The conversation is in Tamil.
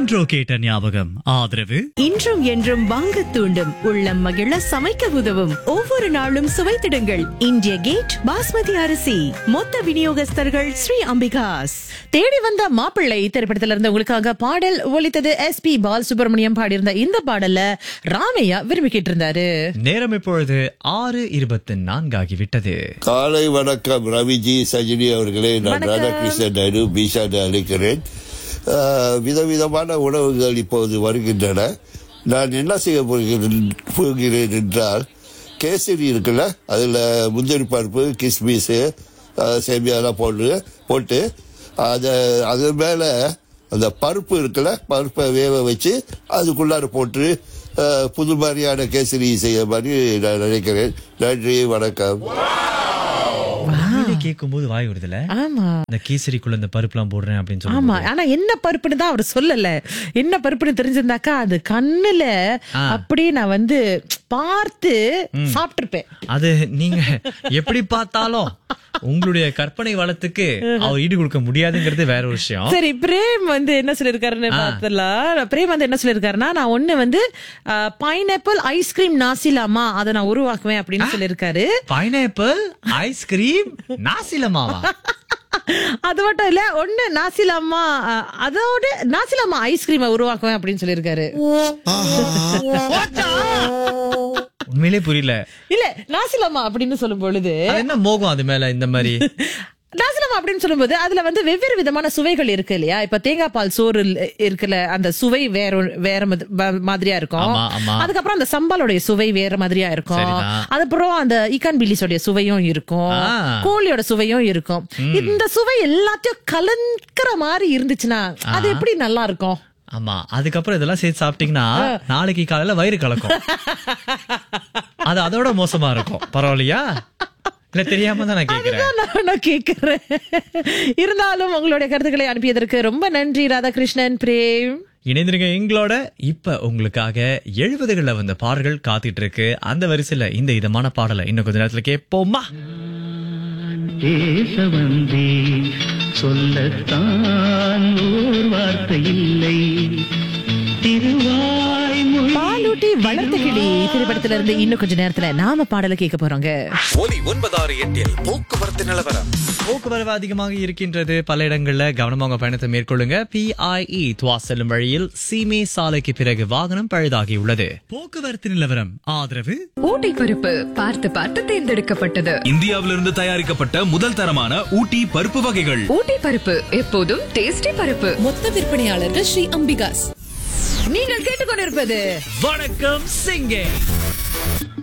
என்றோ கேட்ட ஞாபகம் ஆதரவு இன்றும் என்றும் வாங்க தூண்டும் உள்ளம் மகிழ சமைக்க உதவும் ஒவ்வொரு நாளும் சுவைத்திடுங்கள் இந்திய கேட் பாஸ்மதி அரிசி மொத்த விநியோகஸ்தர்கள் ஸ்ரீ அம்பிகாஸ் தேடி வந்த மாப்பிள்ளை திரைப்படத்துல இருந்து உங்களுக்காக பாடல் ஒலித்தது எஸ் பி பால் சுப்பிரமணியம் பாடியிருந்த இந்த பாடல்ல ராமையா விரும்பிக்கிட்டு இருந்தாரு நேரம் இப்பொழுது ஆறு இருபத்தி நான்காகிவிட்டது காலை வணக்கம் ரவிஜி சஜினி அவர்களே நான் வணக்கம். ராதாகிருஷ்ணன் நாயுடு பீஷான் அழைக்கிறேன் ஆஹ், விதவிதமான உணவுகள் இப்போது வருகின்றன நான் என்ன செய்ய போகிறேன் போகிறேன் என்றால் கேசரி இருக்குல்ல அதில் முந்திரி பருப்பு கிஸ்மிஸு ஆஹ், சேமியாலாம் போட்டு போட்டு அதை அது மேலே அந்த பருப்பு இருக்குல்ல பருப்பை வேக வச்சு அதுக்குள்ளார போட்டு ஆஹ், புது மாதிரியான கேசரி செய்ய மாதிரி நான் நினைக்கிறேன் நன்றி வணக்கம் கேட்கும் போது வாய் வருதுல ஆமா இந்த கேசரிக்குள்ள இந்த பருப்புலாம் போடுறேன் அப்படின்னு ஆமா சொல்லி ஆனா என்ன பருப்புன்னு தான் அவர் சொல்லல என்ன பருப்புன்னு தெரிஞ்சிருந்தாக்கா அது கண்ணுல ஆ. அப்படியே நான் வந்து பார்த்து சாப்பிட்டிருப்பேன் அது நீங்க எப்படி பார்த்தாலும் உங்களுடைய கற்பனை வளத்துக்கு அவர் ஈடு கொடுக்க முடியாதுங்கிறது வேற ஒரு விஷயம் சரி பிரேம் வந்து என்ன சொல்லிருக்காருன்னு பார்த்தலாம் பிரேம் வந்து என்ன சொல்லிருக்காருன்னா நான் ஒண்ணு வந்து பைனாப்பிள் ஐஸ்கிரீம் நாசிலாமா அதை நான் உருவாக்குவேன் அப்படின்னு சொல்லியிருக்காரு பைனாப்பிள் ஐஸ்கிரீம் நாசிலமாவா அது மட்டும் இல்ல ஒண்ணு நாசிலாமா அஹ், அதோட நாசிலாமா ஐஸ்கிரீமை உருவாக்குவேன் அப்படின்னு சொல்லியிருக்காரு உண்மையிலே புரியல இல்ல நாசிலாமா அப்படின்னு சொல்லும் பொழுது அது என்ன மோகம் அது மேல இந்த மாதிரி நாசிலாமா அப்படின்னு சொல்லும்போது அதுல வந்து வெவ்வேறு விதமான சுவைகள் இருக்கு இல்லையா இப்ப தேங்காய் பால் சோறு இல்- இருக்குல்ல அந்த சுவை வேற ஒரு- வேற மத- ம- மாதிரியா இருக்கும் ஆமா, ஆமா. அதுக்கப்புறம் அந்த சம்பாலோடைய சுவை வேற மாதிரியா இருக்கும் சரிதான். அதுக்கப்புறம் அந்த இக்கான் பிலிஸோடைய சுவையும் இருக்கும் ஆ. கோழியோட சுவையும் இருக்கும் இந்த சுவை எல்லாத்தையும் கலந்துக்கிற மாதிரி இருந்துச்சுன்னா அது எப்படி நல்லா இருக்கும் ஆமா அதுக்கப்புறம் இதெல்லாம் சேர்த்து சாப்பிட்டீங்கன்னா நாளைக்கு காலையில வயிறு கலக்கும் அது அதோட மோசமா இருக்கும் பரவாயில்லையா இல்ல தெரியாம தான் நான் கேக்குறேன் அதுதான் நான் கேக்குறேன் இருந்தாலும் உங்களுடைய கருத்துக்களை அனுப்பியதற்கு ரொம்ப நன்றி ராதாகிருஷ்ணன் பிரேம் இணைந்திருங்க எங்களோட இப்ப உங்களுக்காக எழுபதுகள்ல வந்த பாடல்கள் காத்துட்டு இருக்கு அந்த வரிசையில இந்த இதமான பாடலை இன்னும் கொஞ்ச நேரத்துல கேட்போமா பேச வந்தேன் சொல்லத்தான் ஓர் வார்த்தை இல்லை திருவாய்மொழி பாலூட்டி வளர்த்த கிளி திரைப்படத்துல இருந்து இன்னும் கொஞ்ச நேரத்துல நாம பாடலை கேட்க போறோங்க ஒலி ஒன்பதாறு எட்டில் போக்குவரத்து நிலவரம் போக்குவரவு அதிகமாக இருக்கின்றது பல இடங்கள்ல கவனமாக பயணத்தை மேற்கொள்ளுங்க பிஐஇ துவா செல்லும் வழியில் சீமே சாலைக்கு பிறகு வாகனம் பழுதாகி உள்ளது போக்குவரத்து நிலவரம் ஆதரவு ஊட்டி பருப்பு பார்த்து பார்த்து தேர்ந்தெடுக்கப்பட்டது இந்தியாவிலிருந்து தயாரிக்கப்பட்ட முதல் தரமான ஊட்டி பருப்பு வகைகள் ஊட்டி பருப்பு எப்போதும் டேஸ்டி பருப்பு மொத்த விற்பனையாளர்கள் ஸ்ரீ அம்பிகாஸ் நீங்கள் கேட்டுக்கொண்டிருப்பது வணக்கம் சிங்கே